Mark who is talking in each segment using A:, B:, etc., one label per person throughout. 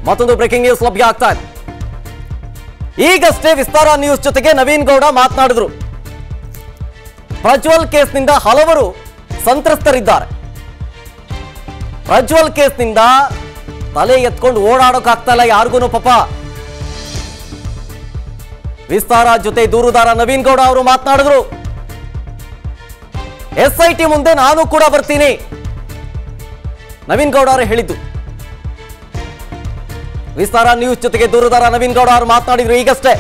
A: ಮತ್ತೊಂದು breaking news ಲಭ್ಯ ಆಗ್ತಾ ಇದೆ ಈಗಷ್ಟೇ ವಿಸ್ತಾರ ನ್ಯೂಸ್ ಜೊತೆಗೆ ನವೀನ್ ಗೌಡ ಮಾತನಾಡಿದ್ರು ಪ್ರಜ್ವಲ್ ಕೇಸ್ನಿಂದ ಹಲವರು ಸಂತ್ರಸ್ತರಿದ್ದಾರೆ ಪ್ರಜ್ವಲ್ ಕೇಸ್ನಿಂದ ತಲೆ ಎತ್ಕೊಂಡು ಓಡಾಡೋಕ್ಕಾಗ್ತಾ ಇಲ್ಲ ಯಾರಿಗೂ ಪಾಪ ವಿಸ್ತಾರ ಜೊತೆ ದೂರುದಾರ ನವೀನ್ ಗೌಡ ಅವರು ಮಾತನಾಡಿದ್ರು ಎಸ್ ಐ ಟಿ ಮುಂದೆ ನಾನು ಕೂಡ ಬರ್ತೀನಿ ನವೀನ್ ಗೌಡ ಅವರು ಹೇಳಿದ್ದು ವಿಸ್ತಾರ ನ್ಯೂಸ್ ಜೊತೆಗೆ ದೂರುದಾರ ನವೀನ್ ಗೌಡ ಅವರು ಮಾತನಾಡಿದ್ರು ಈಗಷ್ಟೇ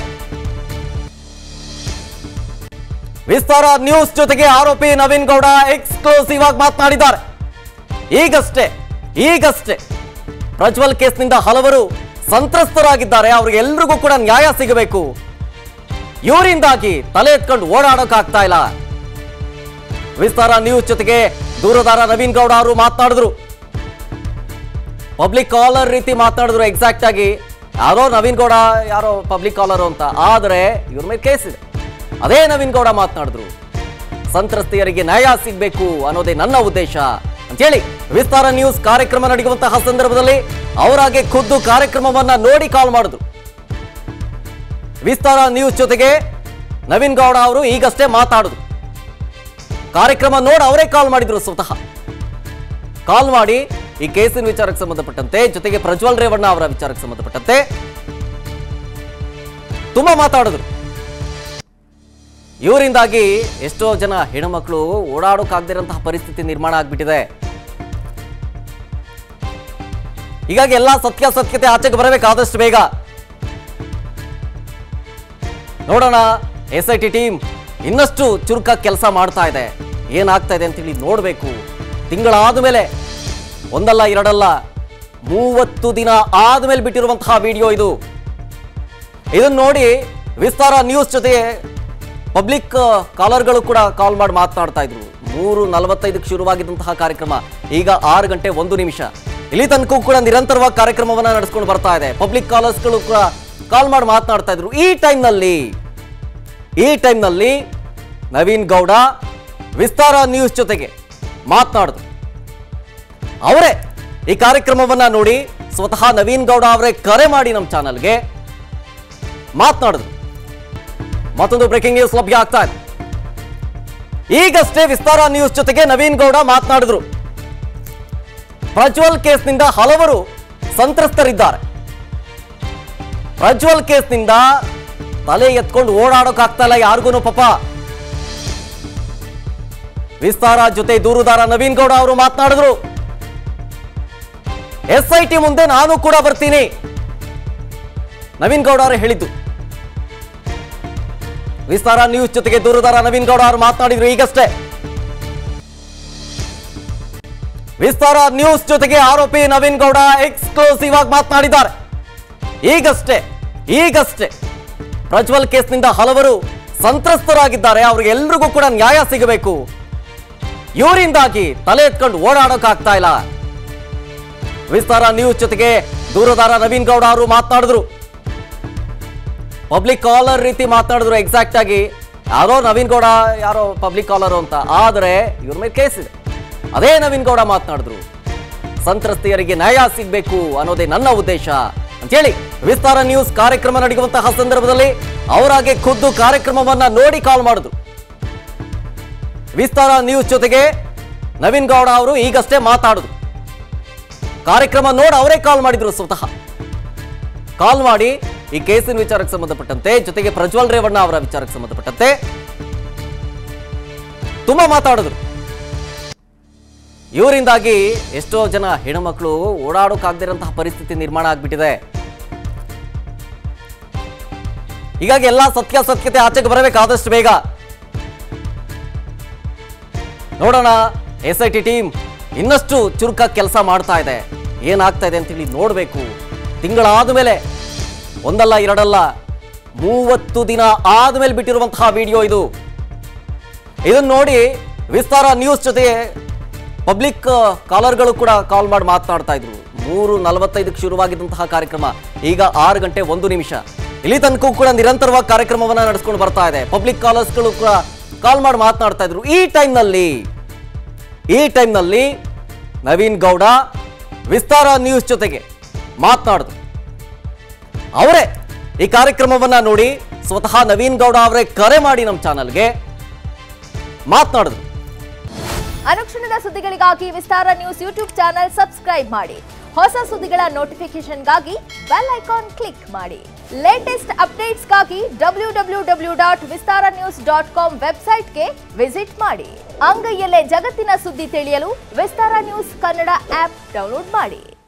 A: ವಿಸ್ತಾರ ನ್ಯೂಸ್ ಜೊತೆಗೆ ಆರೋಪಿ ನವೀನ್ ಗೌಡ ಎಕ್ಸ್ಕ್ಲೂಸಿವ್ ಆಗಿ ಮಾತನಾಡಿದ್ದಾರೆ ಈಗಷ್ಟೇ ಈಗಷ್ಟೇ ಪ್ರಜ್ವಲ್ ಕೇಸ್ನಿಂದ ಹಲವರು ಸಂತ್ರಸ್ತರಾಗಿದ್ದಾರೆ ಅವ್ರಿಗೆಲ್ರಿಗೂ ಕೂಡ ನ್ಯಾಯ ಸಿಗಬೇಕು ಇವರಿಂದಾಗಿ ತಲೆ ಎತ್ಕೊಂಡು ಓಡಾಡೋಕ್ಕಾಗ್ತಾ ಇಲ್ಲ ವಿಸ್ತಾರ ನ್ಯೂಸ್ ಜೊತೆಗೆ ದೂರದಾರ ನವೀನ್ ಗೌಡ ಅವರು ಮಾತನಾಡಿದ್ರು ಪಬ್ಲಿಕ್ ಕಾಲರ್ ರೀತಿ ಮಾತನಾಡಿದ್ರು ಎಕ್ಸಾಕ್ಟ್ ಆಗಿ ಯಾರೋ ನವೀನ್ ಗೌಡ ಯಾರೋ ಪಬ್ಲಿಕ್ ಕಾಲರ್ ಅಂತ ಆದರೆ ಇವ್ರ ಮೇಲೆ ಕೇಸ್ ಇದೆ ಅದೇ ನವೀನ್ ಗೌಡ ಮಾತನಾಡಿದ್ರು ಸಂತ್ರಸ್ತೆಯರಿಗೆ ನ್ಯಾಯ ಸಿಗಬೇಕು ಅನ್ನೋದೇ ನನ್ನ ಉದ್ದೇಶ ಅಂತೇಳಿ ವಿಸ್ತಾರ ನ್ಯೂಸ್ ಕಾರ್ಯಕ್ರಮ ನಡೆಯುವಂತಹ ಸಂದರ್ಭದಲ್ಲಿ ಅವರಾಗೆ ಖುದ್ದು ಕಾರ್ಯಕ್ರಮವನ್ನ ನೋಡಿ ಕಾಲ್ ಮಾಡಿದ್ರು ವಿಸ್ತಾರ ನ್ಯೂಸ್ ಜೊತೆಗೆ ನವೀನ್ ಗೌಡ ಅವರು ಈಗಷ್ಟೇ ಮಾತಾಡಿದ್ರು ಕಾರ್ಯಕ್ರಮ ನೋಡಿ ಅವರೇ ಕಾಲ್ ಮಾಡಿದ್ರು ಸ್ವತಃ ಕಾಲ್ ಮಾಡಿ ಈ ಕೇಸಿನ ವಿಚಾರಕ್ಕೆ ಸಂಬಂಧಪಟ್ಟಂತೆ ಜೊತೆಗೆ ಪ್ರಜ್ವಲ್ ರೇವಣ್ಣ ಅವರ ವಿಚಾರಕ್ಕೆ ಸಂಬಂಧಪಟ್ಟಂತೆ ತುಂಬಾ ಮಾತಾಡಿದ್ರು ಇವರಿಂದಾಗಿ ಎಷ್ಟೋ ಜನ ಹೆಣ್ಮಕ್ಳು ಓಡಾಡೋಕ್ಕಾಗದಿರಂತಹ ಪರಿಸ್ಥಿತಿ ನಿರ್ಮಾಣ ಆಗ್ಬಿಟ್ಟಿದೆ ಹೀಗಾಗಿ ಎಲ್ಲಾ ಸತ್ಯಾಸತ್ಯತೆ ಆಚೆಗೆ ಬರಬೇಕು ಆದಷ್ಟು ಬೇಗ ನೋಡೋಣ ಎಸ್ ಐ ಟಿ ಟೀಮ್ ಇನ್ನಷ್ಟು ಚುರುಕಾಗಿ ಕೆಲಸ ಮಾಡ್ತಾ ಇದೆ ಏನಾಗ್ತಾ ಇದೆ ಅಂತೇಳಿ ನೋಡಬೇಕು ತಿಂಗಳಾದ ಮೇಲೆ ಒಂದಲ್ಲ ಎರಡಲ್ಲ ಮೂವತ್ತು ದಿನ ಆದ್ಮೇಲೆ ಬಿಟ್ಟಿರುವಂತಹ ವಿಡಿಯೋ ಇದು ಇದನ್ನ ನೋಡಿ ವಿಸ್ತಾರ ನ್ಯೂಸ್ ಜೊತೆ ಪಬ್ಲಿಕ್ ಕಾಲರ್ಗಳು ಕೂಡ ಕಾಲ್ ಮಾಡಿ ಮಾತನಾಡ್ತಾ ಇದ್ರು ಮೂರು ನಲವತ್ತೈದಕ್ಕೆ ಶುರುವಾಗಿದ್ದಂತಹ ಕಾರ್ಯಕ್ರಮ ಈಗ ಆರು ಗಂಟೆ ಒಂದು ನಿಮಿಷ ಇಲ್ಲಿ ತನಕ ಕೂಡ ನಿರಂತರವಾಗಿ ಕಾರ್ಯಕ್ರಮವನ್ನ ನಡೆಸ್ಕೊಂಡು ಬರ್ತಾ ಇದೆ ಪಬ್ಲಿಕ್ ಕಾಲರ್ಸ್ಗಳು ಕೂಡ ಕಾಲ್ ಮಾಡಿ ಮಾತನಾಡ್ತಾ ಇದ್ರು ಈ ಟೈಮ್ನಲ್ಲಿ ಈ ಟೈಮ್ನಲ್ಲಿ ನವೀನ್ ಗೌಡ ವಿಸ್ತಾರ ನ್ಯೂಸ್ ಜೊತೆಗೆ ಮಾತನಾಡಿದ್ರು ಅವರೇ ಈ ಕಾರ್ಯಕ್ರಮವನ್ನ ನೋಡಿ ಸ್ವತಃ ನವೀನ್ ಗೌಡ ಅವರೇ ಕರೆ ಮಾಡಿ ನಮ್ಮ ಚಾನಲ್ಗೆ ಮಾತನಾಡಿದ್ರು ಮತ್ತೊಂದು ಬ್ರೇಕಿಂಗ್ ನ್ಯೂಸ್ ಲಭ್ಯ ಆಗ್ತಾ ಇದೆ ಈಗಷ್ಟೇ ವಿಸ್ತಾರ ನ್ಯೂಸ್ ಜೊತೆಗೆ ನವೀನ್ ಗೌಡ ಮಾತನಾಡಿದ್ರು ಪ್ರಜ್ವಲ್ ಕೇಸ್ನಿಂದ ಹಲವರು ಸಂತ್ರಸ್ತರಿದ್ದಾರೆ ಪ್ರಜ್ವಲ್ ಕೇಸ್ನಿಂದ ತಲೆ ಎತ್ಕೊಂಡು ಓಡಾಡೋಕ್ಕಾಗ್ತಾ ಇಲ್ಲ ಯಾರಿಗೂ ಪಾಪ ವಿಸ್ತಾರ ಜೊತೆ ದೂರುದಾರ ನವೀನ್ ಗೌಡ ಅವರು ಮಾತನಾಡಿದ್ರು ಎಸ್ ಐ ಟಿ ಮುಂದೆ ನಾನು ಕೂಡ ಬರ್ತೀನಿ ನವೀನ್ ಗೌಡ ಅವರು ಹೇಳಿದ್ದು ವಿಸ್ತಾರ ನ್ಯೂಸ್ ಜೊತೆಗೆ ದೂರುದಾರ ನವೀನ್ ಗೌಡ ಅವರು ಮಾತನಾಡಿದ್ರು ಈಗಷ್ಟೇ ವಿಸ್ತಾರ ನ್ಯೂಸ್ ಜೊತೆಗೆ ಆರೋಪಿ ನವೀನ್ ಗೌಡ ಎಕ್ಸ್ಕ್ಲೂಸಿವ್ ಆಗಿ ಮಾತನಾಡಿದ್ದಾರೆ ಈಗಷ್ಟೇ ಈಗಷ್ಟೇ ಪ್ರಜ್ವಲ್ ಕೇಸ್ನಿಂದ ಹಲವರು ಸಂತ್ರಸ್ತರಾಗಿದ್ದಾರೆ ಅವ್ರಿಗೆಲ್ರಿಗೂ ಕೂಡ ನ್ಯಾಯ ಸಿಗಬೇಕು ಇವರಿಂದಾಗಿ ತಲೆ ಎತ್ಕೊಂಡು ಓಡಾಡೋಕ್ಕಾಗ್ತಾ ಇಲ್ಲ ವಿಸ್ತಾರ ನ್ಯೂಸ್ ಜೊತೆಗೆ ದೂರದಾರ ನವೀನ್ ಗೌಡ ಅವರು ಮಾತನಾಡಿದ್ರು ಪಬ್ಲಿಕ್ ಕಾಲರ್ ರೀತಿ ಮಾತನಾಡಿದ್ರು ಎಕ್ಸಾಕ್ಟ್ ಆಗಿ ಯಾರೋ ನವೀನ್ ಗೌಡ ಯಾರೋ ಪಬ್ಲಿಕ್ ಕಾಲರ್ ಅಂತ ಆದರೆ ಇವ್ರ ಮೇಲೆ ಕೇಸ್ ಇದೆ ಅದೇ ನವೀನ್ ಗೌಡ ಮಾತನಾಡಿದ್ರು ಸಂತ್ರಸ್ತೆಯರಿಗೆ ನ್ಯಾಯ ಸಿಗಬೇಕು ಅನ್ನೋದೇ ನನ್ನ ಉದ್ದೇಶ ಅಂತೇಳಿ ವಿಸ್ತಾರ ನ್ಯೂಸ್ ಕಾರ್ಯಕ್ರಮ ನಡೆಯುವಂತಹ ಸಂದರ್ಭದಲ್ಲಿ ಅವರಾಗೆ ಖುದ್ದು ಕಾರ್ಯಕ್ರಮವನ್ನ ನೋಡಿ ಕಾಲ್ ಮಾಡಿದ್ರು ವಿಸ್ತಾರ ನ್ಯೂಸ್ ಜೊತೆಗೆ ನವೀನ್ ಗೌಡ ಅವರು ಈಗಷ್ಟೇ ಮಾತಾಡಿದ್ರು ಕಾರ್ಯಕ್ರಮ ನೋಡಿ ಅವರೇ ಕಾಲ್ ಮಾಡಿದ್ರು ಸ್ವತಃ ಕಾಲ್ ಮಾಡಿ ಈ ಕೇಸಿನ ವಿಚಾರಕ್ಕೆ ಸಂಬಂಧಪಟ್ಟಂತೆ ಜೊತೆಗೆ ಪ್ರಜ್ವಲ್ ರೇವಣ್ಣ ಅವರ ವಿಚಾರಕ್ಕೆ ಸಂಬಂಧಪಟ್ಟಂತೆ ತುಂಬಾ ಮಾತಾಡಿದ್ರು ಇವರಿಂದಾಗಿ ಎಷ್ಟೋ ಜನ ಹೆಣ್ಮಕ್ಳು ಓಡಾಡೋಕ್ಕಾಗದಿರಂತಹ ಪರಿಸ್ಥಿತಿ ನಿರ್ಮಾಣ ಆಗ್ಬಿಟ್ಟಿದೆ ಹೀಗಾಗಿ ಎಲ್ಲಾ ಸತ್ಯಾಸತ್ಯತೆ ಆಚೆಗೆ ಬರಬೇಕು ಆದಷ್ಟು ಬೇಗ ನೋಡೋಣ ಎಸ್ ಐ ಟಿ ಟೀಮ್ ಇನ್ನಷ್ಟು ಚುರುಕಾಗಿ ಕೆಲಸ ಮಾಡ್ತಾ ಇದೆ ಏನಾಗ್ತಾ ಇದೆ ಅಂತೇಳಿ ನೋಡಬೇಕು ತಿಂಗಳಾದ ಮೇಲೆ ಒಂದಲ್ಲ ಎರಡಲ್ಲ ಮೂವತ್ತು ದಿನ ಆದ್ಮೇಲೆ ಬಿಟ್ಟಿರುವಂತಹ ವಿಡಿಯೋ ಇದು ಇದನ್ನ ನೋಡಿ ವಿಸ್ತಾರ ನ್ಯೂಸ್ ಜೊತೆ ಪಬ್ಲಿಕ್ ಕಾಲರ್ಗಳು ಕೂಡ ಕಾಲ್ ಮಾಡಿ ಮಾತನಾಡ್ತಾ ಇದ್ರು ಮೂರು ನಲವತ್ತೈದಕ್ಕೆ ಶುರುವಾಗಿದ್ದಂತಹ ಕಾರ್ಯಕ್ರಮ ಈಗ ಆರು ಗಂಟೆ ಒಂದು ನಿಮಿಷ ಇಲ್ಲಿ ತನಕ ಕೂಡ ನಿರಂತರವಾಗಿ ಕಾರ್ಯಕ್ರಮವನ್ನ ನಡೆಸ್ಕೊಂಡು ಬರ್ತಾ ಇದೆ ಪಬ್ಲಿಕ್ ಕಾಲರ್ಸ್ಗಳು ಕೂಡ ಕಾಲ್ ಮಾಡಿ ಮಾತನಾಡ್ತಾ ಇದ್ರು ಈ ಟೈಮ್ನಲ್ಲಿ ಈ ಟೈಮ್ನಲ್ಲಿ ನವೀನ್ ಗೌಡ ವಿಸ್ತಾರ ನ್ಯೂಸ್ ಜೊತೆಗೆ ಮಾತನಾಡಿದ್ರು ಅವರೇ ಈ ಕಾರ್ಯಕ್ರಮವನ್ನ ನೋಡಿ ಸ್ವತಃ ನವೀನ್ ಗೌಡ ಅವರೇ ಕರೆ ಮಾಡಿ ನಮ್ಮ ಚಾನಲ್ಗೆ ಮಾತನಾಡಿದ್ರು
B: ಅನುಕ್ಷಣದ ಸುದ್ದಿಗಳಿಗಾಗಿ Vistara news YouTube channel subscribe ಮಾಡಿ ಹೊಸ ಸುದ್ದಿಗಳ ನೋಟಿಫಿಕೇಶನ್ಗಾಗಿ ಬೆಲ್ ಐಕಾನ್ ಕ್ಲಿಕ್ ಮಾಡಿ ಲೇಟೆಸ್ಟ್ ಅಪ್ಡೇಟ್ಸ್ಗಾಗಿ W W W dot Vistara news dot com ವೆಬ್ಸೈಟ್ಗೆ ವಿಸಿಟ್ ಮಾಡಿ ಅಂಗೈಯಲ್ಲೇ ಜಗತ್ತಿನ ಸುದ್ದಿ ತಿಳಿಯಲು Vistara news Kannada app download ಮಾಡಿ